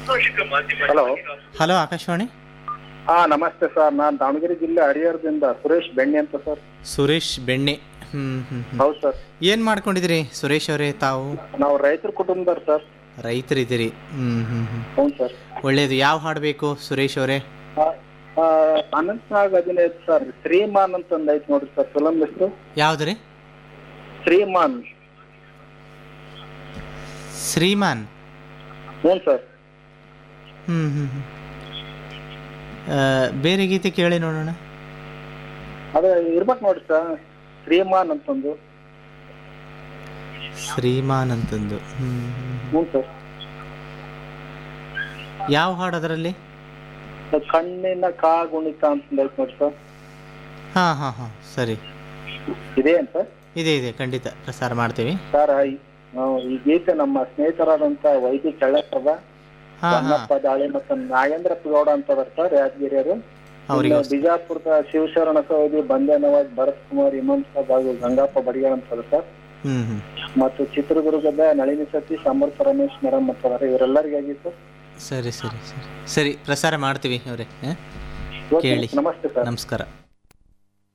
Hello hello Akashvani ಹಾ ನಮಸ್ತೆ sir ನಾನು ದಾವಣಗೆರೆ ಜಿಲ್ಲೆ ಹರಿಹರದಿಂದ ಸುರೇಶ್ ಬೆಣ್ಣೆ ಅಂತ ಸರ್ ಸುರೇಶ್ ಬೆಣ್ಣೆ ಹ್ಮ್ ಹ್ಮ್ ಹ್ಮ್. ಹೌದು ಸರ್ ಏನ್ ಮಾಡ್ಕೊಂಡಿದ್ದೀರಿ ಸುರೇಶ್ ಅವರೇ ತಾವು ನಾವು ರೈತರ ಕುಟುಂಬದವ್ರು ಸರ್ ರೈತರಿದ್ದೀರಿ ಹ್ಮ್ ಹ್ಮ್ ಹ್ಮ್ ಹ್ಞೂ ಸರ್ ಒಳ್ಳೇದು ಯಾವ ಹಾಡು ಬೇಕು ಸುರೇಶ್ ಅವರೇ ಅನಂತನಾಗ್ ಅಭಿನಯ ಸರ್ ಶ್ರೀಮಾನ್ ಅಂತ ಒಂದು ಐತಿ ನೋಡ್ರಿ ಸರ್ ಫಿಲಮ್ ಹೆಸರು ಯಾವ್ದು ರೀ ಶ್ರೀಮಾನ್ ಶ್ರೀಮಾನ್ ಹ್ಞೂ ಸರ್ ಹ್ಮ್ ಹ್ಮ್ ಹ್ಮ್. ಆ, ಬೇರೆ ಗೀತೆ ಕೇಳಿ ನೋಡೋಣ ಅದೇ ಇರ್ಬೇಕು ನೋಡ್ರಿ ಸರ್ ಶ್ರೀಮಾನ್ ಅಂತಂದು ಶ್ರೀಮಾನ್ ಅಂತಂದು ಹ್ಮ್ ಹ್ಮ್ ಹ್ಮ್. ಹ್ಞೂ ಸರ್ ಯಾವ ಹಾಡು ಅದರಲ್ಲಿ ಕಣ್ಣಿನ ಕಾಗುಣಿತ ಅಂತ ಐತಿ ನೋಡಿ ಸರ್ ಹಾ ಹಾ ಹಾ ಸರಿ ಇದೆ ಅಂತ ಇದೆ ಇದೆ ಖಂಡಿತ ಪ್ರಸಾರ ಮಾಡ್ತೀವಿ ಸರ್ ಈ- ನಾವು ಈ ಗೀತೆ ನಮ್ಮ ಸ್ನೇಹಿತರಾದಂತ ವೈದ್ಯ ಚಳ್ಳಪ್ಪದ ಹಾ ಹಾ ಬನ್ನಪ್ಪ ದಾಳಿ ಮತ್ತು ನಾಗೇಂದ್ರ ಗೌಡ ಅಂತದಾರ ಸರ್ ಯಾದಗಿರಿಯವರು ಅವ್ರಿಗೆ ಇನ್ನು ಬಿಜಾಪುರದ ಶಿವಶರಣ ಸೌದಿ ಬಂದೇನವಾಜ್ ಭರತ್ ಕುಮಾರ್ ಇಮಾಮ್ ಸಾಬ್ ಹಾಗೂ ಗಂಗಪ್ಪ ಬಡಿಗೇರ್ ಅಂತದ ಸರ್ ಹ್ಮ್ ಹ್ಮ್ ಮತ್ತು ಚಿತ್ರದುರ್ಗದ ನಳಿನಿ ಸತೀಶ್ ಅಮೃತ ರಮೇಶ್ ಮೇಡಮ್ ಅಂತದಾರ ಇವರೆಲ್ಲರಿಗಾಗಿ ಸರ್ ಸರಿ ಸರಿ ಸರಿ ಸರಿ ಪ್ರಸಾರ ಮಾಡ್ತೀವಿ ಅವರೇ ಓಕೆ, ಕೇಳಿ ನಮಸ್ತೆ ಸರ್ ನಮಸ್ಕಾರ